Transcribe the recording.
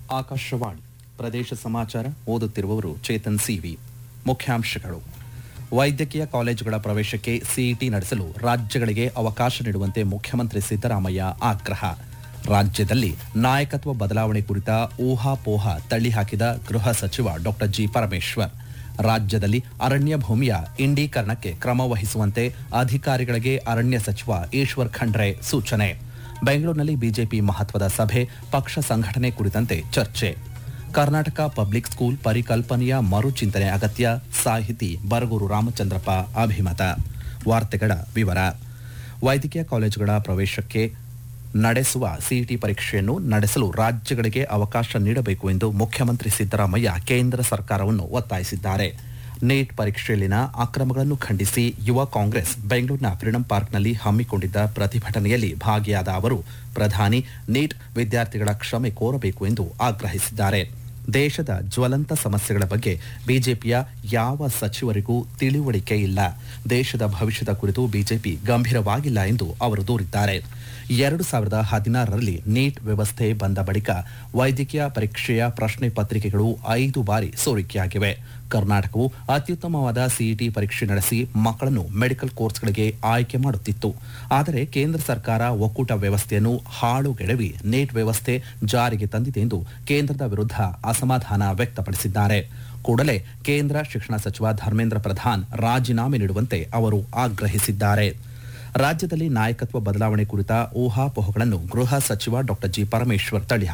ಆಕಾಶವಾಣಿ ಪ್ರದೇಶ ಸಮಾಚಾರ ಓದುತ್ತಿರುವವರು ಚೇತನ್ ಸಿವಿ ಮುಖ್ಯಾಂಶಗಳು ವೈದ್ಯಕೀಯ ಕಾಲೇಜುಗಳ ಪ್ರವೇಶಕ್ಕೆ ಸಿಇಟಿ ನಡೆಸಲು ರಾಜ್ಯಗಳಿಗೆ ಅವಕಾಶ ನೀಡುವಂತೆ ಮುಖ್ಯಮಂತ್ರಿ ಸಿದ್ದರಾಮಯ್ಯ ಆಗ್ರಹ ರಾಜ್ಯದಲ್ಲಿ ನಾಯಕತ್ವ ಬದಲಾವಣೆ ಕುರಿತ ಊಹಾಪೋಹ ತಳ್ಳಿಹಾಕಿದ ಗೃಹ ಸಚಿವ ಡಾಕ್ಟರ್ ಜಿ ಪರಮೇಶ್ವರ್ ರಾಜ್ಯದಲ್ಲಿ ಅರಣ್ಯ ಭೂಮಿಯ ಇಂಡೀಕರಣಕ್ಕೆ ಕ್ರಮ ವಹಿಸುವಂತೆ ಅಧಿಕಾರಿಗಳಿಗೆ ಅರಣ್ಯ ಸಚಿವ ಈಶ್ವರ್ ಖಂಡ್ರೆ ಸೂಚನೆ ಬೆಂಗಳೂರಿನಲ್ಲಿ ಬಿಜೆಪಿ ಮಹತ್ವದ ಸಭೆ ಪಕ್ಷ ಸಂಘಟನೆ ಕುರಿತಂತೆ ಚರ್ಚೆ ಕರ್ನಾಟಕ ಪಬ್ಲಿಕ್ ಸ್ಕೂಲ್ ಪರಿಕಲ್ಪನೆಯ ಮರುಚಿಂತನೆ ಅಗತ್ಯ ಸಾಹಿತಿ ಬರಗೂರು ರಾಮಚಂದ್ರಪ್ಪ ಅಭಿಮತ ವಾರ್ತೆಗಳ ವಿವರ ವೈದ್ಯಕೀಯ ಕಾಲೇಜುಗಳ ಪ್ರವೇಶಕ್ಕೆ ನಡೆಸುವ ಸಿಇಟಿ ಪರೀಕ್ಷೆಯನ್ನು ನಡೆಸಲು ರಾಜ್ಯಗಳಿಗೆ ಅವಕಾಶ ನೀಡಬೇಕು ಎಂದು ಮುಖ್ಯಮಂತ್ರಿ ಸಿದ್ದರಾಮಯ್ಯ ಕೇಂದ್ರ ಸರ್ಕಾರವನ್ನು ಒತ್ತಾಯಿಸಿದ್ದಾರೆ ನೀಟ್ ಪರೀಕ್ಷೆಯಲ್ಲಿನ ಅಕ್ರಮಗಳನ್ನು ಖಂಡಿಸಿ ಯುವ ಕಾಂಗ್ರೆಸ್ ಬೆಂಗಳೂರಿನ ಫ್ರೀಡಂ ಪಾರ್ಕ್ನಲ್ಲಿ ಹಮ್ಮಿಕೊಂಡಿದ್ದ ಪ್ರತಿಭಟನೆಯಲ್ಲಿ ಭಾಗಿಯಾದ ಅವರು ಪ್ರಧಾನಿ ನೀಟ್ ವಿದ್ಯಾರ್ಥಿಗಳ ಕ್ಷಮೆ ಕೋರಬೇಕು ಎಂದು ಆಗ್ರಹಿಸಿದ್ದಾರೆ ದೇಶದ ಜ್ವಲಂತ ಸಮಸ್ಯೆಗಳ ಬಗ್ಗೆ ಬಿಜೆಪಿಯ ಯಾವ ಸಚಿವರಿಗೂ ತಿಳಿವಳಿಕೆ ಇಲ್ಲ ದೇಶದ ಭವಿಷ್ಯದ ಕುರಿತು ಬಿಜೆಪಿ ಗಂಭೀರವಾಗಿಲ್ಲ ಎಂದು ಅವರು ದೂರಿದ್ದಾರೆ ಎರಡು ಸಾವಿರದ ಹದಿನಾರರಲ್ಲಿ ನೀಟ್ ವ್ಯವಸ್ಥೆ ಬಂದ ಬಳಿಕ ವೈದ್ಯಕೀಯ ಪರೀಕ್ಷೆಯ ಪ್ರಶ್ನೆ ಪತ್ರಿಕೆಗಳು ಐದು ಬಾರಿ ಸೋರಿಕೆಯಾಗಿವೆ ಕರ್ನಾಟಕವು ಅತ್ಯುತ್ತಮವಾದ ಸಿಇಟಿ ಪರೀಕ್ಷೆ ನಡೆಸಿ ಮಕ್ಕಳನ್ನು ಮೆಡಿಕಲ್ ಕೋರ್ಸ್ಗಳಿಗೆ ಆಯ್ಕೆ ಮಾಡುತ್ತಿತ್ತು ಆದರೆ ಕೇಂದ್ರ ಸರ್ಕಾರ ಒಕ್ಕೂಟ ವ್ಯವಸ್ಥೆಯನ್ನು ಹಾಳುಗೆಡವಿ ನೀಟ್ ವ್ಯವಸ್ಥೆ ಜಾರಿಗೆ ತಂದಿದೆ ಎಂದು ಕೇಂದ್ರದ ವಿರುದ್ಧ ಅಸಮಾಧಾನ ವ್ಯಕ್ತಪಡಿಸಿದ್ದಾರೆ ಕೂಡಲೇ ಕೇಂದ್ರ ಶಿಕ್ಷಣ ಸಚಿವ ಧರ್ಮೇಂದ್ರ ಪ್ರಧಾನ್ ರಾಜೀನಾಮೆ ನೀಡುವಂತೆ ಅವರು ಆಗ್ರಹಿಸಿದ್ದಾರೆ ರಾಜ್ಯದಲ್ಲಿ ನಾಯಕತ್ವ ಬದಲಾವಣೆ ಕುರಿತ ಊಹಾಪೋಹಗಳನ್ನು ಗೃಹ ಸಚಿವ ಡಾಕ್ಟರ್ ಜಿ ಪರಮೇಶ್ವರ್ ತಳ್ಳಿಹಾಕಿದ್ದಾರೆ